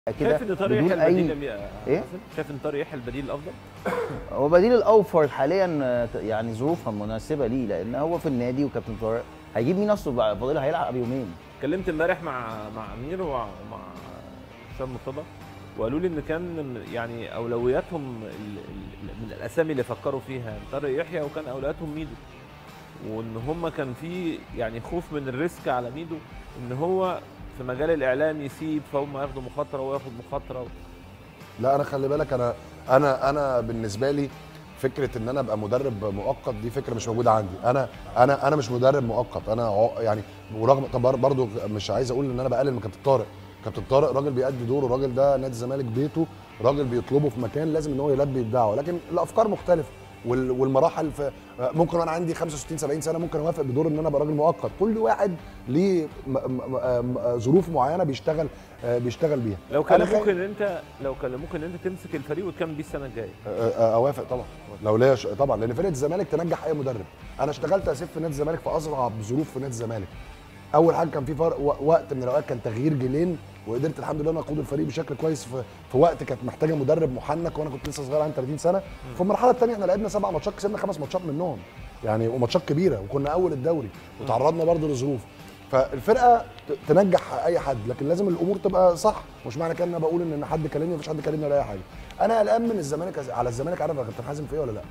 كده شايف ان طارق بدون يحيى البديل اي يا إيه؟ حسن؟ شايف ان طارق يحيى البديل الافضل هو بديل الاوفر حاليا آه، يعني ظروفها مناسبه ليه لان هو في النادي وكابتن طارق هيجيب مين اصله بعد فاضل هيلعب يومين اتكلمت امبارح مع مع امير ومع مع هشام مرتضى وقالوا لي ان كان يعني اولوياتهم ال- ال- من الاسامي اللي فكروا فيها طارق يحيى وكان اولوياتهم ميدو وان هم كان في يعني خوف من الريسك على ميدو ان هو في مجال الاعلام يسيب فهم ياخدوا مخاطره وهو ياخد مخاطره لا انا خلي بالك انا انا انا بالنسبه لي فكره ان انا ابقى مدرب مؤقت دي فكره مش موجوده عندي انا انا انا مش مدرب مؤقت انا عو- يعني ورغم طب برضه مش عايز اقول ان انا بقلل من كابتن طارق كابتن طارق راجل بيأدي دوره الراجل ده نادي الزمالك بيته راجل بيطلبه في مكان لازم ان هو يلبي الدعوه لكن الافكار مختلفه وال- والمراحل في ممكن وانا عندي 65 70 سنه ممكن اوافق بدور ان انا ابقى راجل مؤقت كل واحد ليه م- م- م- ظروف معينه بيشتغل بيشتغل بيها لو أنا كلموك خايف- ان انت لو كلموك ان انت تمسك الفريق وتكمل بيه السنه الجايه اوافق طبعا لو ليا ش... طبعا لان فرقه الزمالك تنجح اي مدرب انا اشتغلت اسيف في نادي الزمالك في اصعب ظروف في نادي الزمالك اول حاجه كان في فرق و... وقت من الاوقات كان تغيير جيلين وقدرت الحمد لله ان اقود الفريق بشكل كويس في, في وقت كانت محتاجه مدرب محنك وانا كنت لسه صغير عندي 30 سنه في المرحله الثانيه احنا لعبنا سبع ماتشات كسبنا خمس ماتشات منهم يعني وماتشات كبيره وكنا اول الدوري وتعرضنا برضه لظروف فالفرقه ت- تنجح اي حد لكن لازم الامور تبقى صح مش معنى كده ان انا بقول ان حد كلمني مفيش حد كلمني ولا اي حاجه انا قلقان من الزمالك على الزمالك عارف يا كابتن حازم في ايه ولا لا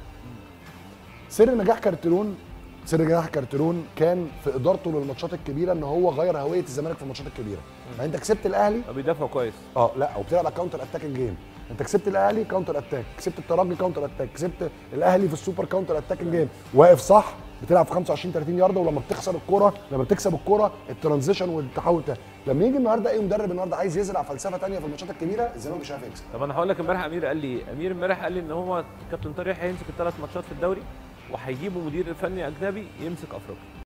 سر نجاح كارتيرون سر نجاح كارتيرون كان في ادارته للماتشات الكبيره ان هو غير هويه الزمالك في الماتشات الكبيره يعني انت كسبت الاهلي بيدافعوا كويس اه لا وبتلعب على كاونتر اتاكينج جيم انت كسبت الاهلي كاونتر اتاك كسبت الترجي كاونتر اتاك كسبت الاهلي في السوبر كاونتر اتاكينج جيم واقف صح بتلعب في 25 30 يارده ولما بتخسر الكوره لما بتكسب الكوره الترانزيشن والتحول ده لما يجي النهارده اي مدرب النهارده عايز يزرع فلسفه ثانيه في الماتشات الكبيره الزمالك مش عارف يكسب طب انا هقول لك امبارح امير قال لي امير امبارح قال لي ان هو كابتن طارق هيمسك الثلاث ماتشات في الدوري وهيجيبوا مدير فني اجنبي يمسك افريقيا